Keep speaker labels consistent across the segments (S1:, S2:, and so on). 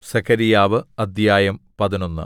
S1: സെഖര്യാവ് അദ്ധ്യായം പതിനൊന്ന്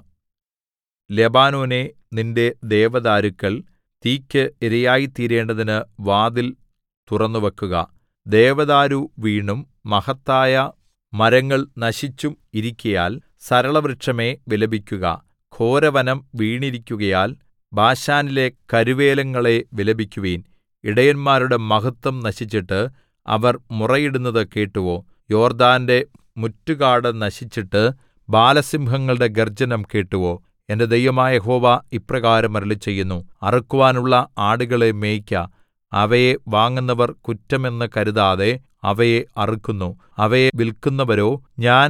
S1: ലെബാനോനേ നിന്റെ ദേവദാരുക്കൾ തീയ്ക്ക് ഇരയായിത്തീരേണ്ടതിന് വാതിൽ തുറന്നുവക്കുക ദേവദാരു വീണും മഹത്തായ മരങ്ങൾ നശിച്ചും ഇരിക്കയാൽ സരളവൃക്ഷമേ വിലപിക്കുക ഘോരവനം വീണിരിക്കുകയാൽ ബാശാനിലെ കരുവേലങ്ങളേ വിലപിക്കുവിൻ ഇടയന്മാരുടെ മഹത്വം നശിച്ചിട്ട് അവർ മുറയിടുന്നത് കേട്ടുവോ യോർദ്ദാന്റെ മുറ്റുകാട് നശിച്ചിട്ട് ബാലസിംഹങ്ങളുടെ ഗർജ്ജനം കേട്ടുവോ എന്റെ ദൈവമായ യഹോവ ഇപ്രകാരം അരുളിച്ചെയ്യുന്നു അറുക്കുവാനുള്ള ആടുകളെ മേയ്ക്ക അവയെ വാങ്ങുന്നവർ കുറ്റമെന്ന് കരുതാതെ അവയെ അറുക്കുന്നു അവയെ വിൽക്കുന്നവരോ ഞാൻ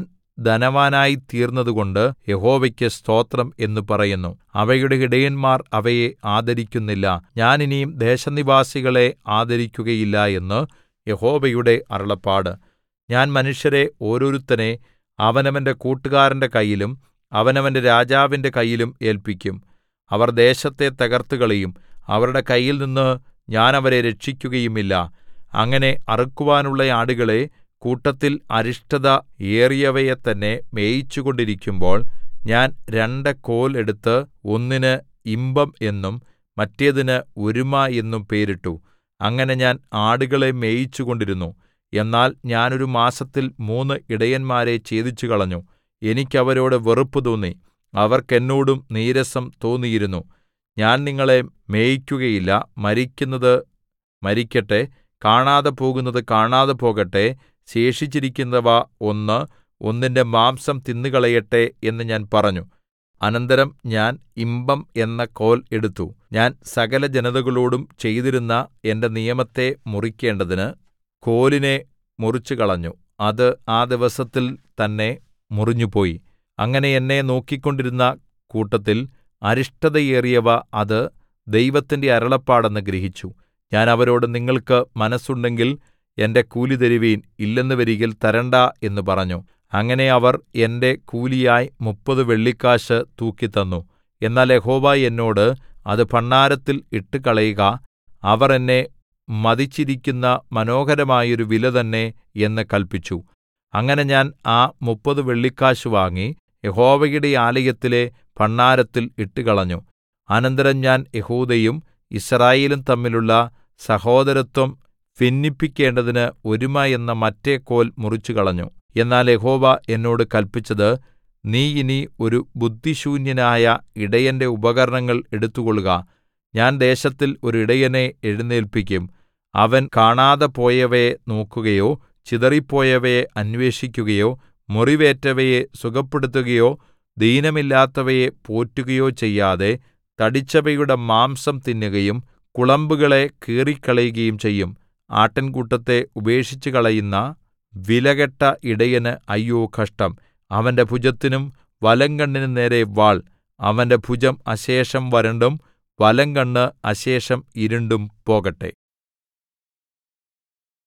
S1: ധനവാനായിത്തീർന്നതുകൊണ്ട് യഹോവയ്ക്ക് സ്തോത്രം എന്ന് പറയുന്നു അവയുടെ ഇടയന്മാർ അവയെ ആദരിക്കുന്നില്ല ഞാൻ ഇനി ദേശനിവാസികളെ ആദരിക്കുകയില്ല എന്ന് യഹോവയുടെ അരുളപ്പാട് ഞാൻ മനുഷ്യരെ ഓരോരുത്തനെ അവനവന്റെ കൂട്ടുകാരന്റെ കയ്യിലും അവനവന്റെ രാജാവിന്റെ കയ്യിലും ഏല്പിക്കും അവർ ദേശത്തെ തകർത്തുകളയും അവരുടെ കയ്യിൽനിന്ന് ഞാൻ അവരെ രക്ഷിക്കുകയുമില്ല അങ്ങനെ അറുക്കുവാനുള്ള ആടുകളെ കൂട്ടത്തിൽ അരിഷ്ടത ഏറിയവയെ തന്നെ മേയിച്ചുകൊണ്ടിരിക്കുമ്പോൾ ഞാൻ രണ്ട് കോൽ എടുത്ത് ഒന്നിന് ഇമ്പം എന്നും മറ്റേതിന് ഒരുമ എന്നും പേരിട്ടു അങ്ങനെ ഞാൻ ആടുകളെ മേയിച്ചുകൊണ്ടിരുന്നു എന്നാൽ ഞാൻ ഒരു മാസത്തിൽ മൂന്ന് ഇടയന്മാരെ ഛേദിച്ചുകളഞ്ഞു എനിക്ക് അവരോട് വെറുപ്പ് തോന്നി അവർക്ക് എന്നോടും നീരസം തോന്നിയിരുന്നു ഞാൻ നിങ്ങളെ മേയിക്കുകയില്ല മരിക്കുന്നത് മരിക്കട്ടെ കാണാതെ പോകുന്നത് കാണാതെ പോകട്ടെ ശേഷിച്ചിരിക്കുന്നവ ഒന്ന് ഒന്നിന്റെ മാംസം തിന്നുകളയട്ടെ എന്ന് ഞാൻ പറഞ്ഞു അനന്തരം ഞാൻ ഇമ്പം എന്ന കോൽ എടുത്തു ഞാൻ സകല ജനതകളോടും ചെയ്തിരുന്ന എന്റെ നിയമത്തെ മുറിക്കേണ്ടതിന് കോലിനെ മുറിച്ചുകളഞ്ഞു അത് ആ ദിവസത്തിൽ തന്നെ മുറിഞ്ഞുപോയി അങ്ങനെ എന്നെ നോക്കിക്കൊണ്ടിരുന്ന കൂട്ടത്തിൽ അരിഷ്ടതയേറിയവ അത് ദൈവത്തിന്റെ അരുളപ്പാടെന്ന് ഗ്രഹിച്ചു ഞാൻ അവരോട് നിങ്ങൾക്ക് മനസ്സുണ്ടെങ്കിൽ എന്റെ കൂലി തരുവീൻ ഇല്ലെന്ന് വരികിൽ തരണ്ടാ എന്ന് പറഞ്ഞു അങ്ങനെ അവർ എന്റെ കൂലിയായി മുപ്പത് വെള്ളിക്കാശ് തൂക്കിത്തന്നു എന്നാൽ യഹോവ എന്നോട് അത് ഭണ്ഡാരത്തിൽ ഇട്ടുകളയുക അവർ എന്നെ മതിച്ചിരിക്കുന്ന മനോഹരമായൊരു വില തന്നെ എന്ന് കല്പിച്ചു അങ്ങനെ ഞാൻ ആ മുപ്പത് വെള്ളിക്കാശ് വാങ്ങി യഹോവയുടെ ആലയത്തിലെ ഭണ്ഡാരത്തിൽ ഇട്ടുകളഞ്ഞു അനന്തരം ഞാൻ യെഹൂദയും യിസ്രായേലും തമ്മിലുള്ള സഹോദരത്വം ഭിന്നിപ്പിക്കേണ്ടതിന് ഒരുമ എന്ന മറ്റേ കോൽ മുറിച്ചുകളഞ്ഞു എന്നാൽ യഹോവ എന്നോട് കല്പിച്ചത് നീ ഇനി ഒരു ബുദ്ധിശൂന്യനായ ഇടയന്റെ ഉപകരണങ്ങൾ എടുത്തുകൊള്ളുക ഞാൻ ദേശത്തിൽ ഒരു ഇടയനെ എഴുന്നേല്പിക്കും അവൻ കാണാതെ പോയവയെ നോക്കുകയോ ചിതറിപ്പോയവയെ അന്വേഷിക്കുകയോ മുറിവേറ്റവയെ സുഖപ്പെടുത്തുകയോ ദീനമില്ലാത്തവയെ പോറ്റുകയോ ചെയ്യാതെ തടിച്ചവയുടെ മാംസം തിന്നുകയും കുളമ്പുകളെ കീറിക്കളയുകയും ചെയ്യും ആട്ടിൻകൂട്ടത്തെ ഉപേക്ഷിച്ചുകളയുന്ന വിലകെട്ട ഇടയന് അയ്യോ കഷ്ടം അവന്റെ ഭുജത്തിനും വലംകണ്ണിനും നേരെ വാൾ അവന്റെ ഭുജം അശേഷം വരണ്ടും വലംകണ്ണ് അശേഷം ഇരുണ്ടും പോകട്ടെ